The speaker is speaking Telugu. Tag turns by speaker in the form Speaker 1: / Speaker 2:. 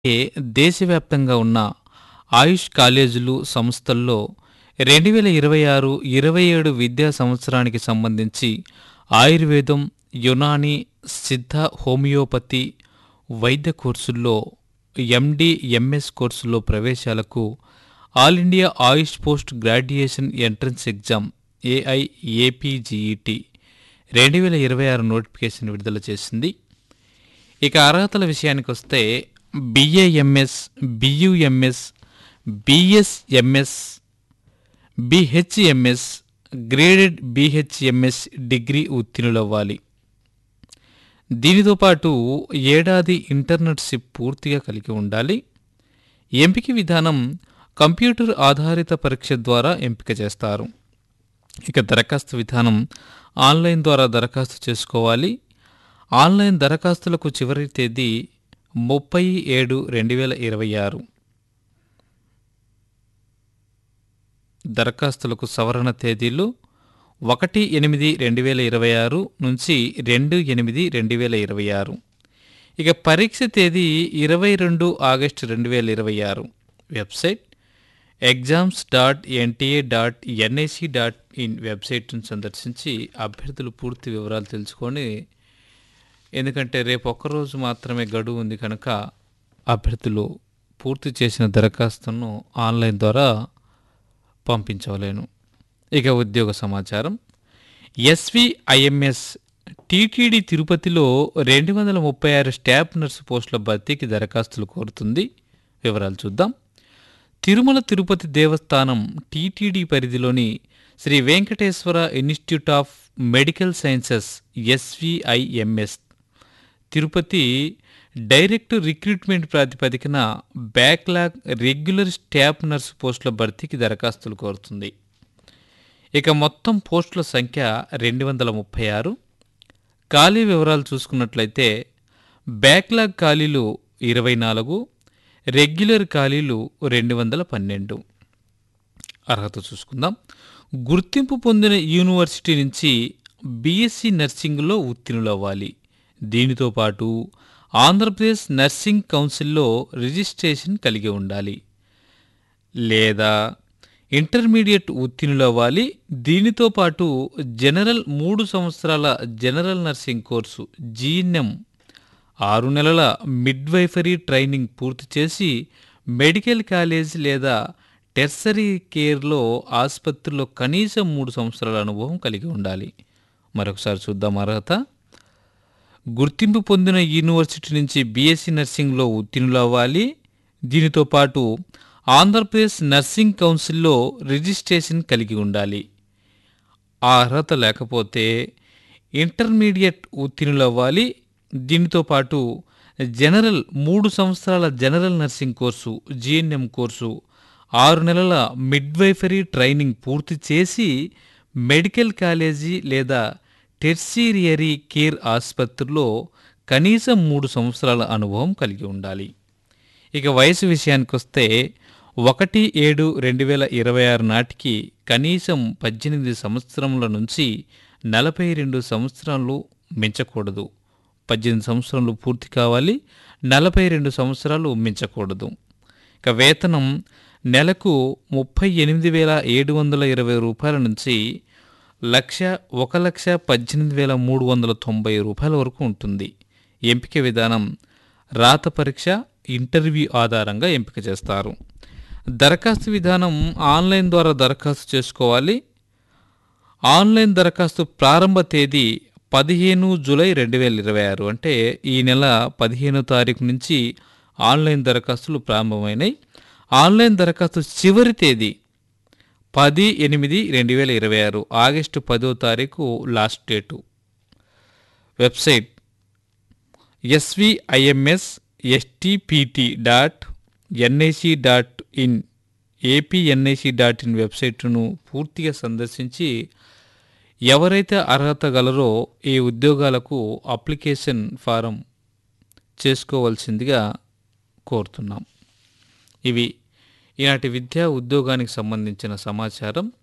Speaker 1: ఏ దేశవ్యాప్తంగా ఉన్న ఆయుష్ కాలేజీలు సంస్థల్లో రెండు వేల ఇరవై ఆరు ఇరవై ఏడు విద్యా సంవత్సరానికి సంబంధించి ఆయుర్వేదం యునాని సిద్ధ హోమియోపతి వైద్య కోర్సుల్లో ఎండి ఎంఎస్ కోర్సుల్లో ప్రవేశాలకు all India AYUSH post graduation entrance exam AIAPGET రెండు వేల ఇరవై ఆరు నోటిఫికేషన్ విడుదల చేసింది ఇక అర్హతల విషయానికి వస్తే BAMS BUMS BSMS BHMS graded BHMS degree ఉత్తీర్ణులవ్వాలి దీనితో పాటు ఏడాది ఇంటర్నెట్షిప్ పూర్తిగా కలిగి ఉండాలి ఎంపిక విధానం కంప్యూటర్ ఆధారిత పరీక్ష ద్వారా ఎంపిక చేస్తారు ఇక దరఖాస్తు విధానం ఆన్లైన్ ద్వారా దరఖాస్తు చేసుకోవాలి ఆన్లైన్ దరఖాస్తులకు చివరి తేదీ ముప్పై ఏడు రెండు వేల ఇరవై ఆరు దరఖాస్తులకు సవరణ తేదీలు ఒకటి ఎనిమిది రెండు వేల ఇరవై ఆరు నుంచి రెండు ఎనిమిది రెండు వేల ఇరవై ఆరు ఇక పరీక్ష తేదీ ఇరవై రెండు ఆగస్టు రెండు వేల ఇరవై ఆరు website exams dot NTA dot NIC dot in వెబ్సైట్ను సందర్శించి అభ్యర్థులు పూర్తి వివరాలు తెలుసుకొని ఎందుకంటే రేపు ఒక్కరోజు మాత్రమే గడువు ఉంది కనుక అభ్యర్థులు పూర్తి చేసిన దరఖాస్తును ఆన్లైన్ ద్వారా పంపించవలేను ఇక ఉద్యోగ సమాచారం ఎస్విఐఎంఎస్ టీటీడీ తిరుపతిలో రెండు వందల ముప్పై ఆరు స్టాఫ్ నర్సు పోస్టుల భర్తీకి దరఖాస్తులు కోరుతుంది వివరాలు చూద్దాం తిరుమల తిరుపతి దేవస్థానం టీటీడీ పరిధిలోని Sri Venkateswara institute of medical sciences SVIMS Tirupati direct recruitment ప్రాతిపదికన బ్యాక్లాగ్ రెగ్యులర్ స్టాఫ్ నర్సు పోస్టుల భర్తీకి దరఖాస్తులు కోరుతుంది ఇక మొత్తం పోస్టుల సంఖ్య రెండు వందల ముప్పై ఆరు ఖాళీ వివరాలు చూసుకున్నట్లయితే బ్యాక్లాగ్ ఖాళీలు ఇరవై నాలుగు రెగ్యులర్ ఖాళీలు రెండు వందల పన్నెండు అర్హత చూసుకుందాం గుర్తింపు పొందిన యూనివర్సిటీ నుంచి బీఎస్సీ నర్సింగ్లో ఉత్తీర్ణులవ్వాలి దీనితో పాటు ఆంధ్రప్రదేశ్ నర్సింగ్ కౌన్సిల్లో రిజిస్ట్రేషన్ కలిగి ఉండాలి లేదా ఇంటర్మీడియట్ ఉత్తీర్ణులవ్వాలి దీనితో పాటు జనరల్ మూడు సంవత్సరాల జనరల్ నర్సింగ్ కోర్సు జీఎన్ఎం ఆరు నెలల మిడ్వైఫరీ ట్రైనింగ్ పూర్తి చేసి మెడికల్ కాలేజ్ లేదా టెర్సరీ కేర్లో ఆసుపత్రిలో కనీసం మూడు సంవత్సరాల అనుభవం కలిగి ఉండాలి మరొకసారి చూద్దాం అర్హత గుర్తింపు పొందిన యూనివర్సిటీ నుంచి బీఎస్సీ నర్సింగ్లో ఉత్తీర్ణులు అవ్వాలి దీనితో పాటు ఆంధ్రప్రదేశ్ నర్సింగ్ కౌన్సిల్లో రిజిస్ట్రేషన్ కలిగి ఉండాలి ఆ అర్హత లేకపోతే ఇంటర్మీడియట్ ఉత్తీర్ణులు అవ్వాలి దీనితో పాటు జనరల్ మూడు సంవత్సరాల general nursing course GNM course ఆరు నెలల మిడ్వైఫరీ ట్రైనింగ్ పూర్తి చేసి మెడికల్ కాలేజీ లేదా టెర్సీరియరీ కేర్ ఆసుపత్రిలో కనీసం మూడు సంవత్సరాల అనుభవం కలిగి ఉండాలి ఇక వయసు విషయానికి వస్తే ఒకటి ఏడు రెండు వేల ఇరవై ఆరు నాటికి కనీసం పద్దెనిమిది సంవత్సరముల నుంచి నలభై రెండు సంవత్సరాలు మించకూడదు పద్దెనిమిది సంవత్సరాలు పూర్తి కావాలి నలభై రెండు సంవత్సరాలు మించకూడదు ఇక వేతనం నెలకు ముప్పై ఎనిమిది వేల ఏడు వందల ఇరవై రూపాయల నుంచి లక్ష ఒక లక్ష పద్దెనిమిది వేల మూడు వందల తొంభై రూపాయల వరకు ఉంటుంది ఎంపిక విధానం రాత పరీక్ష ఇంటర్వ్యూ ఆధారంగా ఎంపిక చేస్తారు దరఖాస్తు విధానం ఆన్లైన్ ద్వారా దరఖాస్తు చేసుకోవాలి ఆన్లైన్ దరఖాస్తు ప్రారంభ తేదీ పదిహేను జూలై రెండు వేల ఇరవై ఆరు అంటే ఈ నెల పదిహేనో తారీఖు నుంచి ఆన్లైన్ దరఖాస్తులు ప్రారంభమైనాయి ఆన్లైన్ దరఖాస్తు చివరి తేదీ పది ఎనిమిది రెండు వేల ఇరవై ఆరు ఆగస్టు పదో తారీఖు last date website SVIMS STPT dot NIC dot in APNIC dot in వెబ్సైట్ను పూర్తిగా సందర్శించి ఎవరైతే అర్హత గలరో ఈ ఉద్యోగాలకు అప్లికేషన్ ఫారం చేసుకోవాల్సిందిగా కోరుతున్నాం ఇవి ఈనాటి విద్యా ఉద్యోగానికి సంబంధించిన సమాచారం